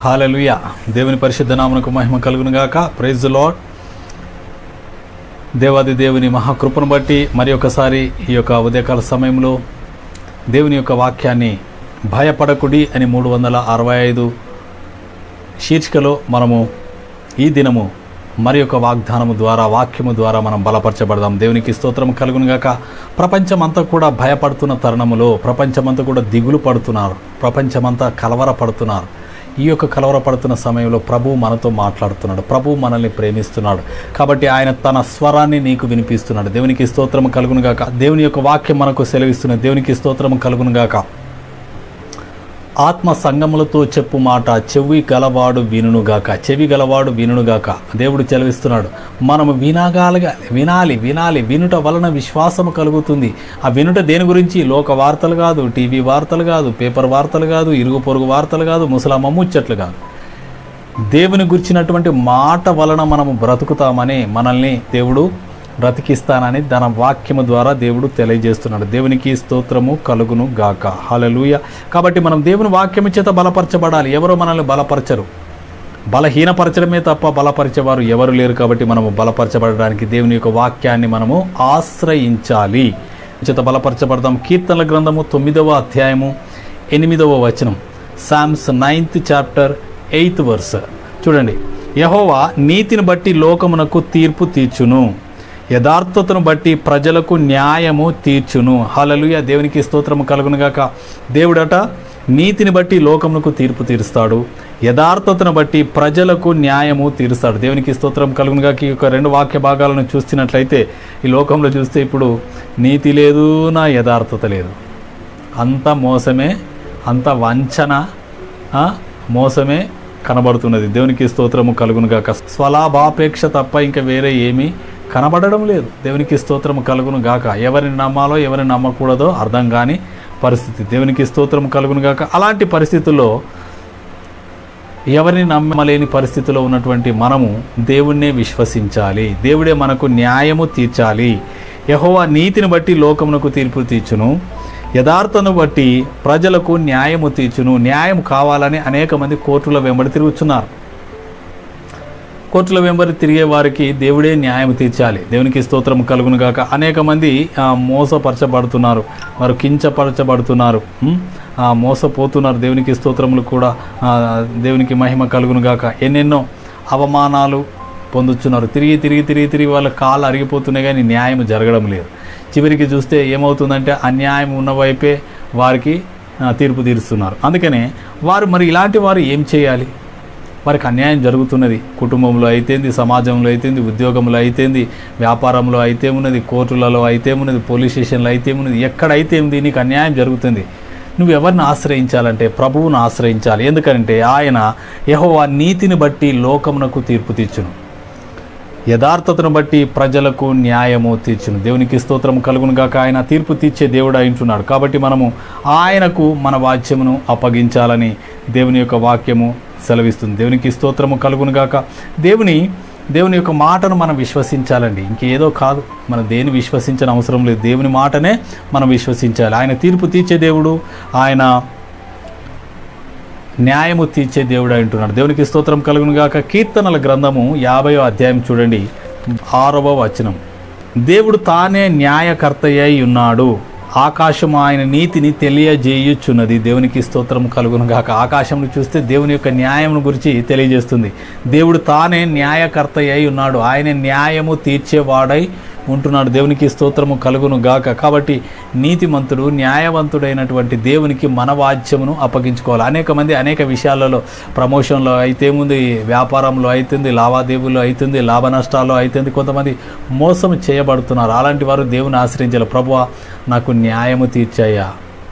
Hallelujah దేవుని పరిశుద్ధ నామనకు మహిమ కలుగును గాక ప్రైజ్ లాడ్ దేవాది దేవుని మహాకృపను బట్టి మరి ఒకసారి ఈ యొక్క ఉదయకాల సమయంలో దేవుని యొక్క వాక్యాన్ని భయపడకుడి అని మూడు వందల అరవై ఐదు శీర్షికలో మనము ఈ దినము మరి యొక్క వాగ్దానము ద్వారా వాక్యము ద్వారా మనం బలపరచబడదాం దేవునికి స్తోత్రం కలుగును గాక ప్రపంచమంతా కూడా భయపడుతున్న తరుణములో ప్రపంచమంతా కూడా దిగులు పడుతున్నారు ప్రపంచమంతా కలవర పడుతున్నారు ఈ యొక్క కలవరపడుతున్న సమయంలో ప్రభు మనతో మాట్లాడుతున్నాడు ప్రభు మనల్ని ప్రేమిస్తున్నాడు కాబట్టి ఆయన తన స్వరాన్ని నీకు వినిపిస్తున్నాడు దేవునికి స్తోత్రం కలుగును గాక దేవుని యొక్క వాక్యం మనకు సెలవిస్తున్నది దేవునికి స్తోత్రం కలుగును గాక ఆత్మ సంగములతో చెప్పు మాట చెవి గలవాడు వినుగాక చెవి గలవాడు వినుగాక దేవుడు చెలవిస్తున్నాడు మనము వినగాలుగా వినాలి వినాలి వినుట వలన విశ్వాసము కలుగుతుంది ఆ వినుట దేని గురించి లోక వార్తలు కాదు టీవీ వార్తలు కాదు పేపర్ వార్తలు కాదు ఇరుగు పొరుగు వార్తలు కాదు ముసలామ ముచ్చట్లు కాదు దేవుని గురించినటువంటి మాట వలన మనము బ్రతుకుతామని మనల్ని దేవుడు బ్రతికిస్తానని తన వాక్యము ద్వారా దేవుడు తెలియజేస్తున్నాడు దేవునికి స్తోత్రము కలుగును గాక హలలుయ కాబట్టి మనం దేవుని వాక్యము చేత బలపరచబడాలి ఎవరో మనల్ని బలపరచరు బలహీనపరచడమే తప్ప బలపరిచేవారు ఎవరు లేరు కాబట్టి మనము బలపరచబడడానికి దేవుని యొక్క వాక్యాన్ని మనము ఆశ్రయించాలి చేత బలపరచబడదాం కీర్తనల గ్రంథము తొమ్మిదవ అధ్యాయము ఎనిమిదవ వచనం Psalms ninth chapter eighth verse చూడండి యహోవా నీతిని బట్టి లోకమునకు తీర్పు తీర్చును యథార్థతను బట్టి ప్రజలకు న్యాయము తీర్చును హలలుయ దేవునికి స్తోత్రము కలుగునుగాక దేవుడట నీతిని బట్టి లోకమునకు తీర్పు తీరుస్తాడు యథార్థతను బట్టి ప్రజలకు న్యాయము తీరుస్తాడు దేవునికి స్తోత్రం కలుగునుగాక ఈ యొక్క రెండు వాక్య భాగాలను చూస్తున్నట్లయితే ఈ లోకంలో చూస్తే ఇప్పుడు నీతి లేదు నా యథార్థత లేదు అంత మోసమే అంత వంచన ఆ, మోసమే కనబడుతున్నది దేవునికి స్తోత్రము కలుగును గాక స్వలాభాపేక్ష తప్ప ఇంకా వేరే ఏమీ కనబడడం లేదు దేవునికి స్తోత్రము కలుగును గాక ఎవరిని నమ్మాలో ఎవరిని నమ్మకూడదో అర్థం కాని పరిస్థితి దేవునికి స్తోత్రము కలుగును గాక అలాంటి పరిస్థితుల్లో ఎవరిని నమ్మలేని పరిస్థితిలో ఉన్నటువంటి మనము దేవుణ్ణే విశ్వసించాలి దేవుడే మనకు న్యాయము తీర్చాలి యహోవా నీతిని బట్టి లోకమునకు తీర్పు తీర్చును యథార్థను బట్టి ప్రజలకు న్యాయము తీర్చును న్యాయం కావాలని అనేక మంది కోర్టుల వెంబడి తిరుగుతున్నారు కోర్టుల వెంబడి తిరిగే వారికి దేవుడే న్యాయం తీర్చాలి దేవునికి స్తోత్రం కలుగును గాక అనేక మంది ఆ, మోసపరచబడుతున్నారు వారు కించపరచబడుతున్నారు ఉం? ఆ, మోసపోతున్నారు దేవునికి స్తోత్రములు కూడా ఆ, దేవునికి మహిమ కలుగును గాక ఎన్నెన్నో అవమానాలు పొందుతున్నారు తిరిగి తిరిగి తిరిగి తిరిగి వాళ్ళ కాళ్ళు అరిగిపోతున్నాయి కానీ న్యాయం జరగడం లేదు చివరికి చూస్తే ఏమవుతుందంటే అన్యాయం ఉన్న వైపే వారికి ఆ, తీర్పు తీరుస్తున్నారు అందుకనే వారు మరి ఇలాంటి వారు ఏం చేయాలి వారికి అన్యాయం జరుగుతున్నది కుటుంబంలో అయితేంది సమాజంలో అయితేంది ఉద్యోగంలో అయితేంది వ్యాపారంలో అయితే ఉన్నది కోర్టులలో అయితే ఉన్నది పోలీస్ స్టేషన్లో అయితే ఉన్నది ఎక్కడైతే ఉంది నీకు అన్యాయం జరుగుతుంది నువ్వు ఎవరిని ఆశ్రయించాలంటే ప్రభువును ఆశ్రయించాలి ఎందుకంటే ఆయన యెహోవా నీతిని బట్టి లోకమునకు తీర్పు తీర్చును యథార్థతను బట్టి ప్రజలకు న్యాయము తీర్చును దేవునికి స్తోత్రం కలుగును గాక ఆయన తీర్పు తీర్చే దేవుడు అయింటున్నాడు కాబట్టి మనము ఆయనకు మన వాక్యమును అప్పగించాలని దేవుని యొక్క వాక్యము సెలవిస్తుంది దేవునికి స్తోత్రము కలుగును గాక దేవుని దేవుని యొక్క మాటను మనం విశ్వసించాలండి ఇంకేదో కాదు మనం దేని విశ్వసించిన అవసరం లేదు దేవుని మాటనే మనం విశ్వసించాలి ఆయన తీర్పు తీర్చే దేవుడు ఆయన న్యాయము తీర్చే దేవుడు అంటున్నాడు దేవునికి స్తోత్రం కలుగును గాక కీర్తనల గ్రంథము యాభైవ అధ్యాయం చూడండి ఆరవ వచనం దేవుడు తానే న్యాయకర్త అయి ఉన్నాడు ఆకాశం ఆయన నీతిని తెలియజేయుచున్నది దేవునికి స్తోత్రం కలుగును గాక ఆకాశంను చూస్తే దేవుని యొక్క న్యాయం గురించి తెలియజేస్తుంది దేవుడు తానే న్యాయకర్త అయి ఉన్నాడు ఆయన న్యాయము తీర్చేవాడై ఉంటున్నాడు దేవునికి స్తోత్రము కలుగును గాక కాబట్టి నీతిమంతుడు న్యాయవంతుడైనటువంటి దేవునికి మన వాద్యమును అప్పగించుకోవాలి అనేక మంది అనేక విషయాలలో ప్రమోషన్లో అయితే ఉంది వ్యాపారంలో అవుతుంది లావాదేవీలో అవుతుంది లాభ నష్టాల్లో అవుతుంది కొంతమంది మోసం చేయబడుతున్నారు అలాంటి వారు దేవుని ఆశ్రయించాలి ప్రభువా నాకు న్యాయము తీర్చయ్యా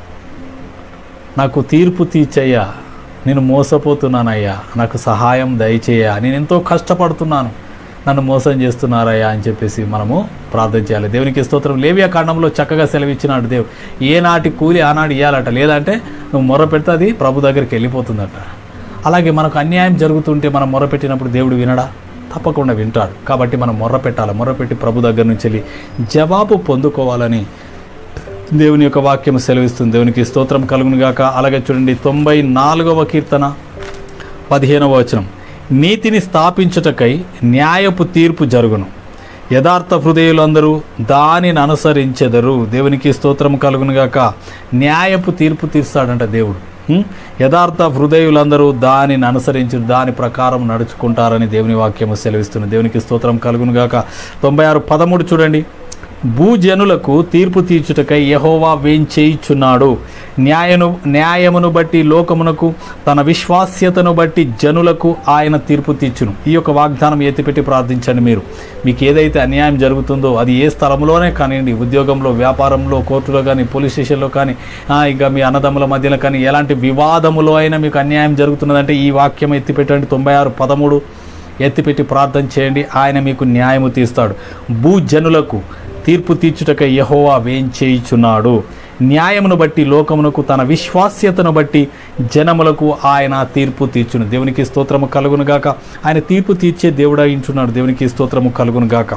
నాకు తీర్పు తీర్చయ్యా నేను మోసపోతున్నానయ్యా నాకు సహాయం దయచేయ నేను ఎంతో కష్టపడుతున్నాను నన్ను మోసం చేస్తున్నారయ్యా అని చెప్పేసి మనము ప్రార్థన చేయాలి దేవునికి స్తోత్రం లేవియా కాండంలో చక్కగా సెలవిచ్చినాడు దేవు ఏనాటి కూలి ఆనాడు ఇవ్వాలట లేదంటే నువ్వు మొర్ర పెడితే అది ప్రభు దగ్గరికి వెళ్ళిపోతుందట అలాగే మనకు అన్యాయం జరుగుతుంటే మనం మొర్ర పెట్టినప్పుడు దేవుడు వినడా తప్పకుండా వింటాడు కాబట్టి మనం మొర్ర పెట్టాలి మొర్ర పెట్టి ప్రభు దగ్గర నుంచి వెళ్ళి జవాబు పొందుకోవాలని దేవుని యొక్క వాక్యం సెలవిస్తుంది దేవునికి స్తోత్రం కలుగును గాక అలాగే చూడండి తొంభై నాలుగవ కీర్తన పదిహేనవ వచనం నీతిని స్థాపించుటకై న్యాయపు తీర్పు జరుగును యథార్థ హృదయులందరూ దానిని అనుసరించెదరు దేవునికి స్తోత్రం కలుగునుగాక న్యాయపు తీర్పు తీర్స్తాడంట దేవుడు హ్మ్? యథార్థ హృదయులందరూ దానిని అనుసరించి దాని ప్రకారం నడుచుకుంటారని దేవుని వాక్యము సెలవిస్తుంది దేవునికి స్తోత్రం కలుగునుగాక తొంభై ఆరు పదమూడు చూడండి భూజనులకు తీర్పు తీర్చుటకై యహోవా వేంచేయిచున్నాడు న్యాయను న్యాయమును బట్టి లోకమునకు తన విశ్వాస్యతను బట్టి జనులకు ఆయన తీర్పు తీర్చును ఈ యొక్క వాగ్దానం ఎత్తిపెట్టి ప్రార్థించండి మీరు మీకు ఏదైతే అన్యాయం జరుగుతుందో అది ఏ స్థలంలోనే కానివ్వండి ఉద్యోగంలో వ్యాపారంలో కోర్టులో కానీ పోలీస్ స్టేషన్లో కానీ ఆ, ఇక మీ అన్నదమ్ముల మధ్యలో కానీ ఎలాంటి వివాదములో అయినా మీకు అన్యాయం జరుగుతున్నదంటే ఈ వాక్యం ఎత్తిపెట్టండి తొంభై ఆరు పదమూడు ఎత్తిపెట్టి ప్రార్థన చేయండి ఆయన మీకు న్యాయము తీస్తాడు భూజనులకు తీర్పు తీర్చుటకై యహోవా వేంచేయుచున్నాడు న్యాయమును బట్టి లోకమునకు తన విశ్వాస్యతను బట్టి జనములకు ఆయన తీర్పు తీర్చును దేవునికి స్తోత్రము కలుగునుగాక ఆయన తీర్పు తీర్చే దేవుడు అయించున్నాడు దేవునికి స్తోత్రము కలుగునుగాక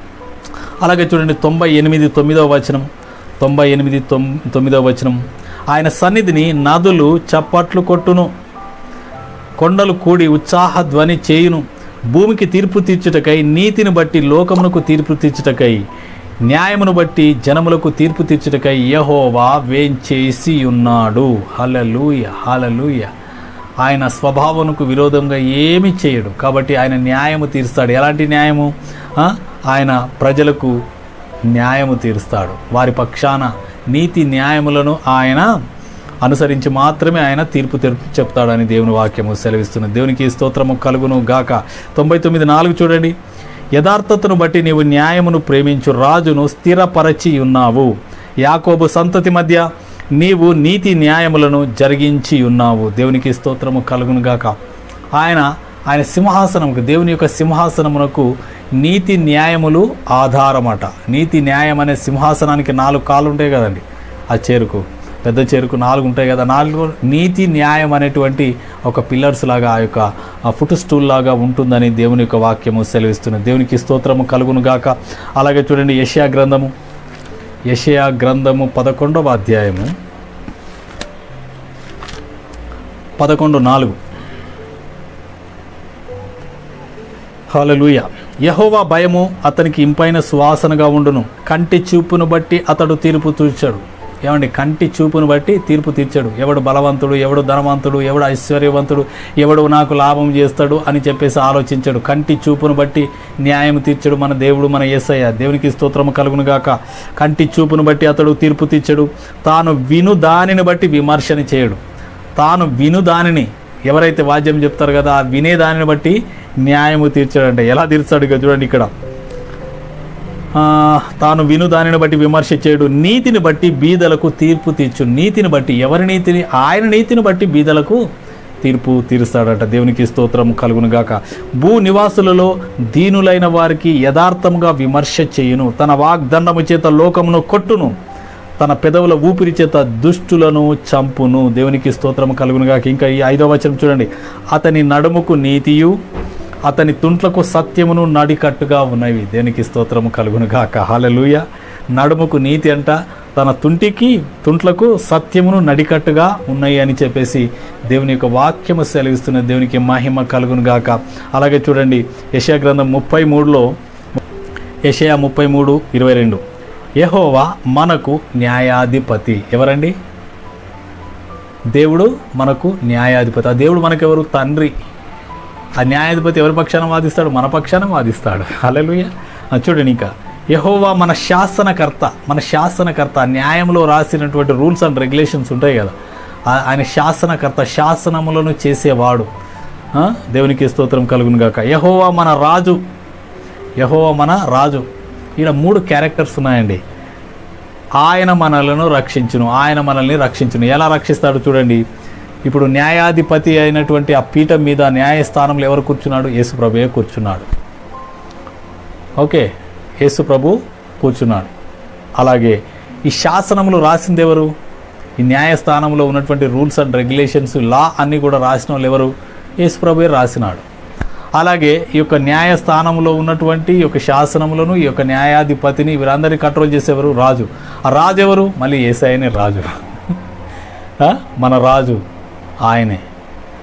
అలాగే చూడండి తొంభై ఎనిమిది తొమ్మిదవ వచనం తొంభై ఎనిమిది తొమ్ తొమ్మిదవ వచనం ఆయన సన్నిధిని నదులు చప్పట్లు కొట్టును కొండలు కూడి ఉత్సాహ ధ్వని చేయును భూమికి తీర్పు తీర్చుటకై నీతిని బట్టి లోకమునకు తీర్పు తీర్చుటకై న్యాయమును బట్టి జనములకు తీర్పు తీర్చుటకై యహోవా వేంచేసి ఉన్నాడు హలలుయ హలలుయ ఆయన స్వభావమునకు విరోధంగా ఏమి చేయడు కాబట్టి ఆయన న్యాయము తీరుస్తాడు ఎలాంటి న్యాయము ఆ? ఆయన ప్రజలకు న్యాయము తీరుస్తాడు వారి పక్షాన నీతి న్యాయములను ఆయన అనుసరించి మాత్రమే ఆయన తీర్పు తెరుపు చెప్తాడని దేవుని వాక్యము సెలవిస్తున్నది దేవునికి స్తోత్రము కలుగును గాక తొంభై తొమ్మిది నాలుగు చూడండి యథార్థతను బట్టి నీవు న్యాయమును ప్రేమించు రాజును స్థిరపరచి ఉన్నావు యాకోబు సంతతి మధ్య నీవు నీతి న్యాయములను జరిగించి ఉన్నావు దేవునికి స్తోత్రము కలుగును గాక ఆయన ఆయన సింహాసనముకు దేవుని యొక్క సింహాసనమునకు నీతి న్యాయములు ఆధారమట నీతి న్యాయం అనే సింహాసనానికి నాలుగు కాళ్ళు ఉంటాయి కదండి ఆ చేరుకు పెద్ద చెరుకు నాలుగు ఉంటాయి కదా నాలుగు నీతి న్యాయం అనేటువంటి ఒక పిల్లర్స్ లాగా ఆ యొక్క ఆ ఫుట్ స్టూల్ లాగా ఉంటుందని దేవుని యొక్క వాక్యము సెలవిస్తున్నది దేవునికి స్తోత్రము కలుగును గాక అలాగే చూడండి యషయా గ్రంథము యషయా గ్రంథము పదకొండవ అధ్యాయము పదకొండు నాలుగు హల్లెలూయా యహోవా భయము అతనికి ఇంపైన సువాసనగా ఉండును కంటి చూపును బట్టి అతడు తీర్పు తీర్చాడు ఏమండి కంటి చూపును బట్టి తీర్పు తీర్చాడు ఎవడు బలవంతుడు ఎవడు ధనవంతుడు ఎవడు ఐశ్వర్యవంతుడు ఎవడు నాకు లాభం చేస్తాడు అని చెప్పేసి ఆలోచించాడు కంటి చూపును బట్టి న్యాయం తీర్చాడు మన దేవుడు మన యేసయ్య దేవునికి స్తోత్రము కలుగును గాక కంటి చూపును బట్టి అతడు తీర్పు తీర్చాడు తాను విను దానిని బట్టి విమర్శన చేయడు తాను విను దానిని ఎవరైతే వాద్యం చెప్తారు కదా ఆ వినే దానిని బట్టి న్యాయము తీర్చాడంటే ఎలా తీర్చాడు ఇక చూడండి ఇక్కడ ఆ, తాను విను దానిని బట్టి విమర్శ చేయడు నీతిని బట్టి బీదలకు తీర్పు తీర్చు నీతిని బట్టి ఎవరి నీతిని ఆయన నీతిని బట్టి బీదలకు తీర్పు తీరుస్తాడట దేవునికి స్తోత్రం కలుగును గాక భూ నివాసులలో దీనులైన వారికి యథార్థముగా విమర్శ చేయును తన వాగ్దండము చేత లోకమును కొట్టును తన పెదవుల ఊపిరి చేత దుష్టులను చంపును దేవునికి స్తోత్రం కలుగును గాక ఇంకా ఈ ఐదవ వచనం చూడండి అతని నడుముకు నీతియు అతని తుంట్లకు సత్యమును నడికట్టుగా ఉన్నవి దేనికి స్తోత్రము కలుగును గాక హాలెలూయ నడుముకు నీతి అంట తన తుంటికి తుంట్లకు సత్యమును నడికట్టుగా ఉన్నాయి అని చెప్పేసి దేవుని యొక్క వాక్యము సెలవిస్తున్న దేవునికి మహిమ కలుగును గాక అలాగే చూడండి యశా గ్రంథం ముప్పై మూడులో యషయా ముప్పై మూడు ఇరవై రెండు యహోవా మనకు న్యాయాధిపతి ఎవరండి దేవుడు మనకు న్యాయాధిపతి ఆ దేవుడు మనకెవరు తండ్రి ఆ న్యాయాధిపతి ఎవరి పక్షాన వాదిస్తాడు మన పక్షాన వాదిస్తాడు హల్లెలూయా ఆ చూడండి ఇంకా యహోవా మన శాసనకర్త మన శాసనకర్త న్యాయంలో రాసినటువంటి రూల్స్ అండ్ రెగ్యులేషన్స్ ఉంటాయి కదా ఆ- ఆయన శాసనకర్త శాసనములను చేసేవాడు ఆ? దేవునికి స్తోత్రం కలుగును గాక యహోవా మన రాజు యహోవా మన రాజు ఇక్కడ మూడు క్యారెక్టర్స్ ఉన్నాయండి ఆయన మనలను రక్షించును ఆయన మనల్ని రక్షించును ఎలా రక్షిస్తాడు చూడండి ఇప్పుడు న్యాయాధిపతి అయినటువంటి ఆ పీఠం మీద న్యాయస్థానంలో ఎవరు కూర్చున్నాడు యేసు ప్రభుయే కూర్చున్నాడు ఓకే యేసు ప్రభు కూర్చున్నాడు అలాగే ఈ శాసనములు రాసింది ఎవరు ఈ న్యాయస్థానంలో ఉన్నటువంటి రూల్స్ అండ్ రెగ్యులేషన్స్ లా అన్నీ కూడా రాసిన వాళ్ళు ఎవరు యేసు ప్రభుయే రాసినాడు అలాగే ఈ యొక్క న్యాయస్థానంలో ఉన్నటువంటి ఈ యొక్క శాసనములను ఈ యొక్క న్యాయాధిపతిని వీరందరినీ కంట్రోల్ చేసేవారు రాజు ఆ రాజు ఎవరు మళ్ళీ ఏసైనే రాజు ఆ? మన రాజు ఆయనే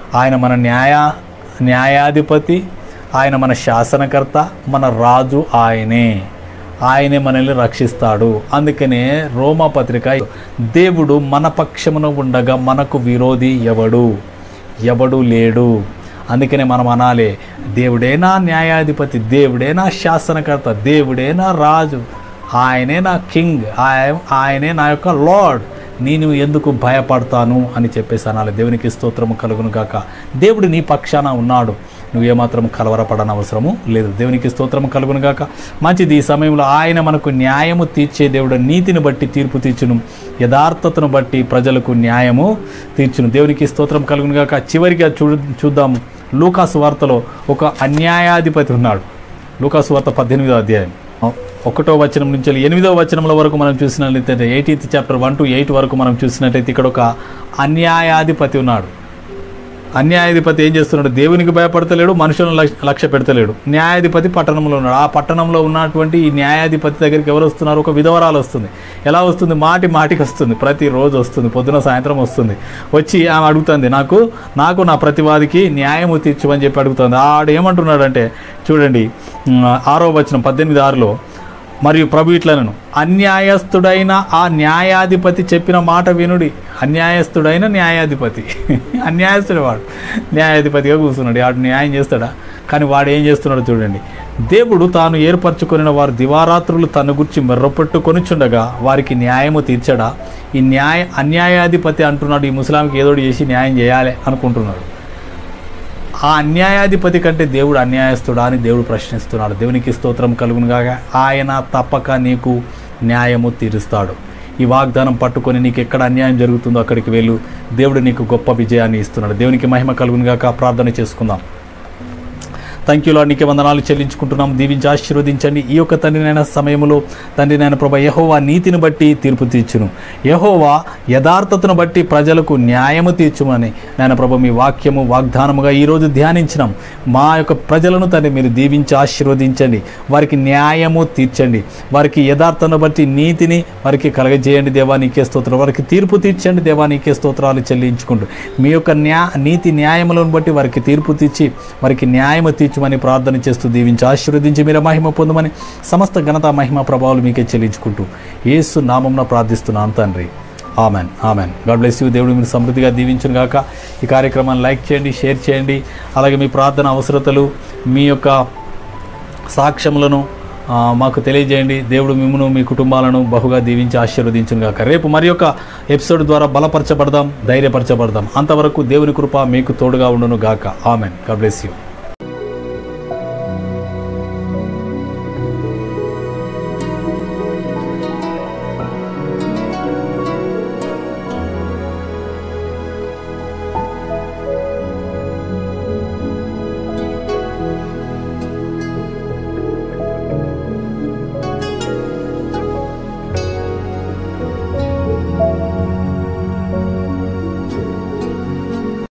ఆయన మన న్యాయ న్యాయాధిపతి ఆయన మన శాసనకర్త మన రాజు ఆయనే ఆయనే మనల్ని రక్షిస్తాడు అందుకనే రోమా పత్రిక దేవుడు మన పక్షమున ఉండగా మనకు విరోధి ఎవడు ఎవడు లేడు అందుకనే మనం అనాలి దేవుడే నా న్యాయాధిపతి దేవుడే నా శాసనకర్త దేవుడే నా రాజు ఆయనే నా కింగ్ ఆయ- ఆయనే నా యొక్క లార్డ్ నేను ఎందుకు భయపడతాను అని చెప్పేసి అనాలి దేవునికి స్తోత్రము కలుగును గాక దేవుడు నీ పక్షాన ఉన్నాడు నువ్వేమాత్రం కలవరపడని అవసరము లేదు దేవునికి స్తోత్రము కలుగును గాక మంచిది ఈ సమయంలో ఆయన మనకు న్యాయము తీర్చే దేవుడు నీతిని బట్టి తీర్పు తీర్చును యథార్థతను బట్టి ప్రజలకు న్యాయము తీర్చును దేవునికి స్తోత్రం కలుగును గాక చివరిగా చూ చూద్దాం లూకాసు వార్తలో ఒక అన్యాయాధిపతి ఉన్నాడు లూకాసు వార్త పద్దెనిమిదో అధ్యాయం ఒకటో వచనం నుంచి వెళ్ళి ఎనిమిదో వచనంలో వరకు మనం చూసినట్లయితే eighteenth chapter one to eight వరకు మనం చూసినట్లయితే ఇక్కడ ఒక అన్యాయాధిపతి ఉన్నాడు అన్యాయాధిపతి ఏం చేస్తున్నాడు దేవునికి భయపడతలేడు మనుషులను లక్ష- లక్ష్య పెడతలేడు న్యాయాధిపతి పట్టణంలో ఉన్నాడు ఆ పట్టణంలో ఉన్నటువంటి ఈ న్యాయాధిపతి దగ్గరికి ఎవరు వస్తున్నారు ఒక విధవరాలు వస్తుంది ఎలా వస్తుంది మాటి మాటికి వస్తుంది ప్రతిరోజు వస్తుంది పొద్దున సాయంత్రం వస్తుంది వచ్చి ఆమె అడుగుతుంది నాకు నాకు నా ప్రతివాదికి న్యాయము తీర్చమని చెప్పి అడుగుతుంది ఆడు ఏమంటున్నాడంటే చూడండి ఉమ్, ఆరో వచనం పద్దెనిమిది ఆరులో మరియు ప్రభు ఇట్లనను అన్యాయస్తుడైన ఆ న్యాయాధిపతి చెప్పిన మాట వినుడి అన్యాయస్తుడైన న్యాయాధిపతి అన్యాయస్తుడు వాడు న్యాయాధిపతిగా కూర్చున్నాడు వాడు న్యాయం చేస్తాడా కానీ వాడు ఏం చేస్తున్నాడు చూడండి దేవుడు తాను ఏర్పరచుకొనిన వారు దివారాత్రులు తన గురించి మెర్రపెట్టుకొనిచుండగా వారికి న్యాయము తీర్చడా ఈ న్యాయ అన్యాయాధిపతి అంటున్నాడు ఈ ముస్లాంకి ఏదోటి చేసి న్యాయం చేయాలి అనుకుంటున్నాడు ఆ అన్యాయాధిపతి కంటే దేవుడు అన్యాయస్తుడా అని దేవుడు ప్రశ్నిస్తున్నాడు దేవునికి స్తోత్రం కలుగునుగా ఆయన తప్పక నీకు న్యాయము తీరుస్తాడు ఈ వాగ్దానం పట్టుకొని నీకు ఎక్కడ అన్యాయం జరుగుతుందో అక్కడికి వెళ్ళు దేవుడు నీకు గొప్ప విజయాన్ని ఇస్తున్నాడు దేవునికి మహిమ కలుగునుగాక ప్రార్థన చేసుకుందాం థ్యాంక్ యూ లాడ్ నీకే వందనాలు చెల్లించుకుంటున్నాం దీవించి ఆశీర్వదించండి ఈ యొక్క తండ్రి నాయన సమయంలో తండ్రి నాయన ప్రభా యహోవా నీతిని బట్టి తీర్పు తీర్చును యహోవా యథార్థతను బట్టి ప్రజలకు న్యాయము తీర్చుమని నాయన ప్రభు మీ వాక్యము వాగ్దానముగా ఈరోజు ధ్యానించినాం మా యొక్క ప్రజలను తండ్రి మీరు దీవించి ఆశీర్వదించండి వారికి న్యాయము తీర్చండి వారికి యథార్థను బట్టి నీతిని వారికి కలగజేయండి దేవా నీకే స్తోత్రం వారికి తీర్పు తీర్చండి దేవా నీకే స్తోత్రాలు చెల్లించుకుంటూ మీ యొక్క న్యా నీతి న్యాయములను బట్టి వారికి తీర్పు తీర్చి వారికి న్యాయము తీర్చమని ప్రార్థన చేస్తూ దీవించి ఆశీర్వదించి మీరు మహిమ పొందమని సమస్త ఘనత మహిమ ప్రభావాలు మీకే చెల్లించుకుంటూ యేసు నామంన ప్రార్థిస్తున్నాను తండ్రి amen amen God bless you దేవుడు మీరు సమృద్ధిగా దీవించును గాక ఈ కార్యక్రమాన్ని లైక్ చేయండి షేర్ చేయండి అలాగే మీ ప్రార్థన అవసరతలు మీ యొక్క సాక్ష్యములను ఆ, మాకు తెలియజేయండి దేవుడు మిమ్మను మీ కుటుంబాలను బహుగా దీవించి ఆశీర్వదించును గాక రేపు మరి యొక్క ఎపిసోడ్ ద్వారా బలపరచబడదాం ధైర్యపరచబడదాం అంతవరకు దేవుని కృప మీకు తోడుగా ఉండును గాక ఆమెన్ గాడ్ బ్లెస్ యూ